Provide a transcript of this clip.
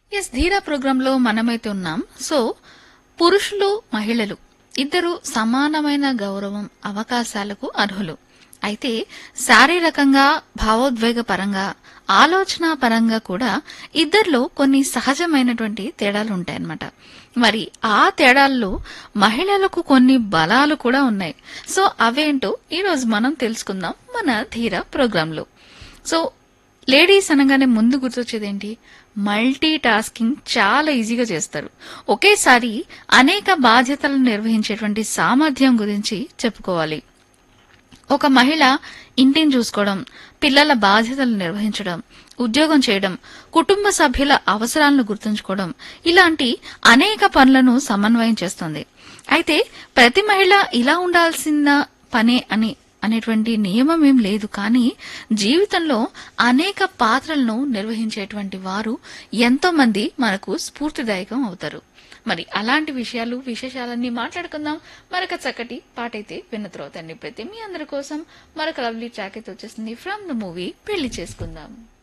yes ధీరా ప్రోగ్రాంలో మనమైతే ఉన్నాం సో పురుషులు మహిళలు ఇద్దరు సమానమైన గౌరవం అవకాశాలకు అర్హులు అయితే శారీరకంగా భావోద్వేగ పరంగా ఆలోచన పరంగా కూడా ఇద్దరిలో కొన్ని సహజమైనటువంటి తేడాలు ఉంటాయన్నమాట మరి ఆ తేడాల్లో మహిళలకు కొన్ని బలాలు కూడా ఉన్నాయి సో అవేంటో ఈరోజు మనం తెలుసుకుందాం మన ధీర ప్రోగ్రాంలో సో లేడీస్ అనగానే ముందు గుర్తొచ్చేదేంటి మల్టీ టాస్కింగ్ చాలా ఈజీగా చేస్తారు ఒకేసారి అనేక బాధ్యతలను నిర్వహించేటువంటి సామర్థ్యం గురించి చెప్పుకోవాలి ఒక మహిళ ఇంటిని చూసుకోవడం పిల్లల బాధ్యతలు నిర్వహించడం ఉద్యోగం చేయడం కుటుంబ సభ్యుల అవసరాలను గుర్తుంచుకోవడం ఇలాంటి అనేక పనులను సమన్వయం చేస్తుంది అయితే ప్రతి మహిళ ఇలా ఉండాల్సిన పనే అని అనేటువంటి నియమం ఏం లేదు కానీ జీవితంలో అనేక పాత్రలను నిర్వహించేటువంటి వారు ఎంతో మంది మనకు స్ఫూర్తిదాయకం అవుతారు మరి అలాంటి విషయాలు విశేషాలన్నీ మాట్లాడుకుందాం మరొక చక్కటి పాట అయితే విన్న తర్వాత ప్రతి మీ అందరి కోసం మరొక లవ్లీ ట్రాక్ అయితే వచ్చేసింది ఫ్రమ్ ద మూవీ పెళ్లి చేసుకుందాం